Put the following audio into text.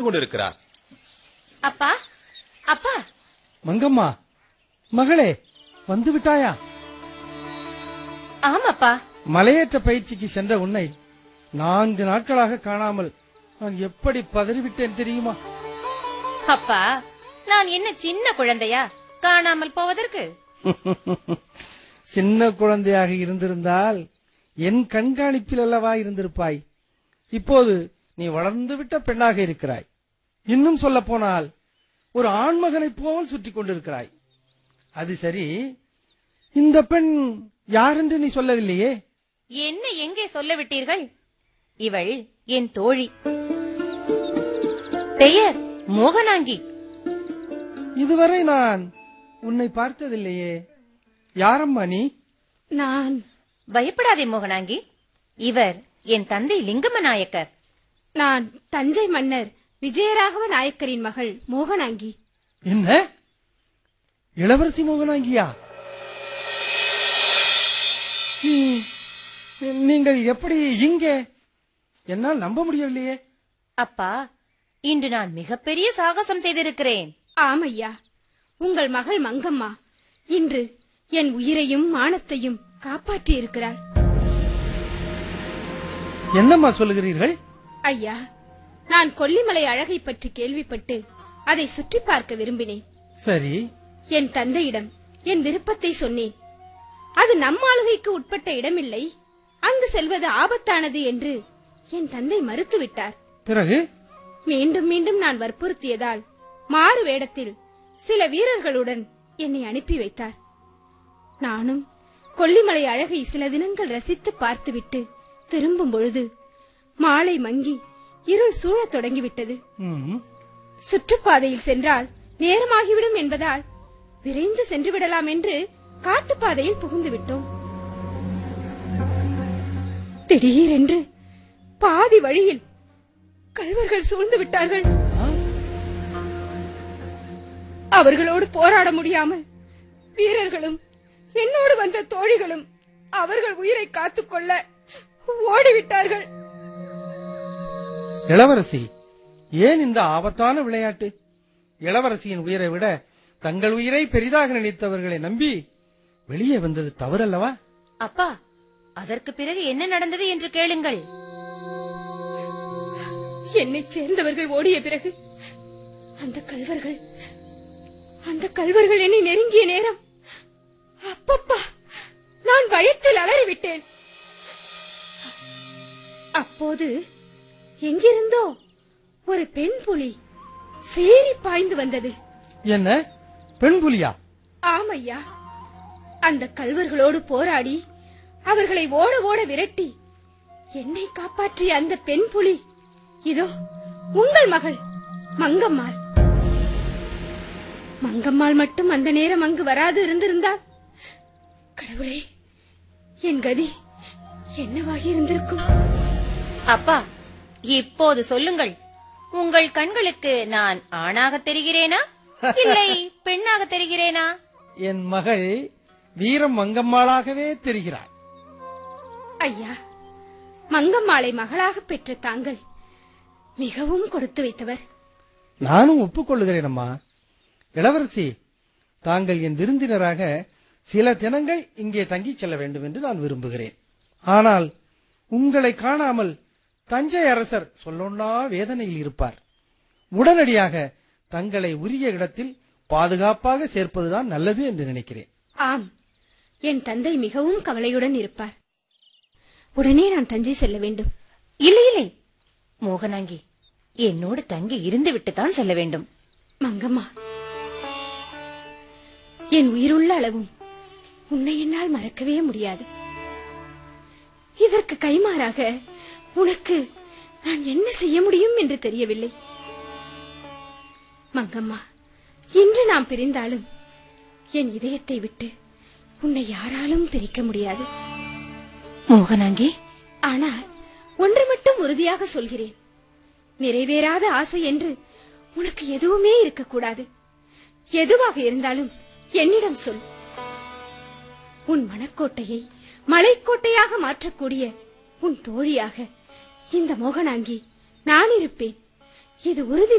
கொண்டிருக்கிறார் அப்பா அப்பா மங்கம்மா மகளே வந்து விட்டாயா ஆமாப்பா மலையேற்ற பயிற்சிக்கு சென்ற உன்னை நான்கு நாட்களாக காணாமல் நான் எப்படி பதறிவிட்டேன் தெரியுமா அப்பா நான் என்ன சின்ன குழந்தையா காணாமல் போவதற்கு சின்ன குழந்தையாக இருந்திருந்தால் என் கண்காணிப்பில் அல்லவா இருந்திருப்பாய் இப்போது நீ வளர்ந்து விட்ட பெண்ணாக இருக்கிறாய் இன்னும் சொல்ல போனால் ஒரு ஆண்மகனைப் போல் சுற்றி கொண்டிருக்கிறாய் அது சரி இந்த பெண் யாரென்று நீ சொல்லவில்லையே என்ன எங்கே சொல்ல விட்டீர்கள் இவள் என் தோழி பெயர் மோகனாங்கி இதுவரை நான் உன்னை பார்த்ததில்லையே யாரம்மா நீ நான் பயப்படாதே மோகனாங்கி இவர் என் தந்தை லிங்கம நாயக்கர் நான் தஞ்சை மன்னர் விஜயராகவ நாயக்கரின் மகள் மோகனாங்கி என்ன இளவரசி மோகனாங்கியா நீ- நீங்கள் எப்படி இங்கே என்னால் நம்ப முடியவில்லையே அப்பா இன்று நான் மிகப்பெரிய சாகசம் செய்திருக்கிறேன் ஆமையா உங்கள் மகள் மங்கம்மா இன்று என் உயிரையும் மானத்தையும் காப்பாற்றி இருக்கிறாள் என்னம்மா சொல்லுகிறீர்கள் ஐயா நான் கொல்லிமலை அழகை பற்றி கேள்விப்பட்டு அதை சுற்றி பார்க்க விரும்பினேன் சரி என் தந்தையிடம் என் விருப்பத்தை சொன்னேன் அது நம் ஆளுகைக்கு உட்பட்ட இடமில்லை அங்கு செல்வது ஆபத்தானது என்று என் தந்தை மறுத்துவிட்டார் பிறகு மீண்டும் மீண்டும் நான் வற்புறுத்தியதால் மாறு வேடத்தில் சில வீரர்களுடன் என்னை அனுப்பி வைத்தார் நானும் கொல்லிமலை அழகை சில தினங்கள் ரசித்து பார்த்துவிட்டு திரும்பும் பொழுது மாலை மங்கி இருள் சூழத் தொடங்கிவிட்டது ம், சுற்றுப்பாதையில் சென்றால் நேரமாகிவிடும் என்பதால் விரைந்து சென்று விடலாம் என்று காட்டுப்பாதையில் புகுந்து விட்டோம் திடீரென்று பாதி வழியில் கல்வர்கள் சூழ்ந்து விட்டார்கள் அவர்களோடு போராட முடியாமல் வீரர்களும் என்னோடு வந்த தோழிகளும் அவர்கள் உயிரை காத்துக்கொள்ள ஓடிவிட்டார்கள் இளவரசி ஏன் இந்த ஆபத்தான விளையாட்டு இளவரசியின் உயிரை விட தங்கள் உயிரை பெரிதாக நினைத்தவர்களை நம்பி வெளியே வந்தது தவறல்லவா அப்பா அதற்கு பிறகு என்ன நடந்தது என்று கேளுங்கள் என்னை சேர்ந்தவர்கள் ஓடிய பிறகு அந்த கல்வர்கள் அந்த கல்வர்கள் என்னை நெருங்கிய நேரம் அப்பப்பா நான் பயத்தில் அலறிவிட்டேன் அப்போது எங்கிருந்தோ ஒரு பெண் புலி சீறி பாய்ந்து வந்தது என்ன பெண் புலியா ஆமையா அந்த கல்வர்களோடு போராடி அவர்களை ஓட ஓட விரட்டி என்னை காப்பாற்றிய அந்த பெண் புலி இதோ உங்கள் மகள் மங்கம்மாள் மங்கம்மாள் மட்டும் அந்த நேரம் அங்கு வராது இருந்திருந்தால் கடவுளே என் கதி என்னவாகி இருந்திருக்கும் அப்பா இப்போது சொல்லுங்கள் உங்கள் கண்களுக்கு நான் ஆணாக தெரிகிறேனா இல்லை பெண்ணாக தெரிகிறேனா என் மகள் வீரம் மங்கம்மாளாகவே தெரிகிறாள் ஐயா மங்கம்மாளை மகளாக பெற்ற தாங்கள் மிகவும் கொடுத்து வைத்தவர் நானும் ஒப்புக்கொள்ளுகிறேன் அம்மா இளவரசி தாங்கள் என் விருந்தினராக சில தினங்கள் இங்கே தங்கிச் செல்ல வேண்டும் என்று நான் விரும்புகிறேன் ஆனால் உங்களை காணாமல் தஞ்சை அரசர் சொல்லொன்னா வேதனையில் இருப்பார் உடனடியாக தங்களை உரிய இடத்தில் பாதுகாப்பாக சேர்ப்பதுதான் நல்லது என்று நினைக்கிறேன் ஆம் என் தந்தை மிகவும் கவலையுடன் இருப்பார் உடனே நான் தஞ்சை செல்ல வேண்டும் இல்லை இல்லை மோகனாங்கி என்னோடு தங்கி இருந்து விட்டுத்தான் செல்ல வேண்டும் மங்கம்மா என் உயிருள்ள அளவும் உன்னை என்னால் மறக்கவே முடியாது இதற்கு கைமாறாக உனக்கு நான் என்ன செய்ய முடியும் என்று தெரியவில்லை மங்கம்மா இன்று நாம் பிரிந்தாலும் என் இதயத்தை விட்டு உன்னை யாராலும் பிரிக்க முடியாது மோகனாங்கி ஆனால் ஒன்று மட்டும் உறுதியாக சொல்கிறேன் நிறைவேறாத ஆசை என்று உனக்கு எதுவுமே இருக்கக்கூடாது எதுவாக இருந்தாலும் என்னிடம் சொல் உன் மனக்கோட்டையை மலைக்கோட்டையாக மாற்றக்கூடிய உன் தோழியாக இந்த மோகனாங்கி நான் இருப்பேன் இது உறுதி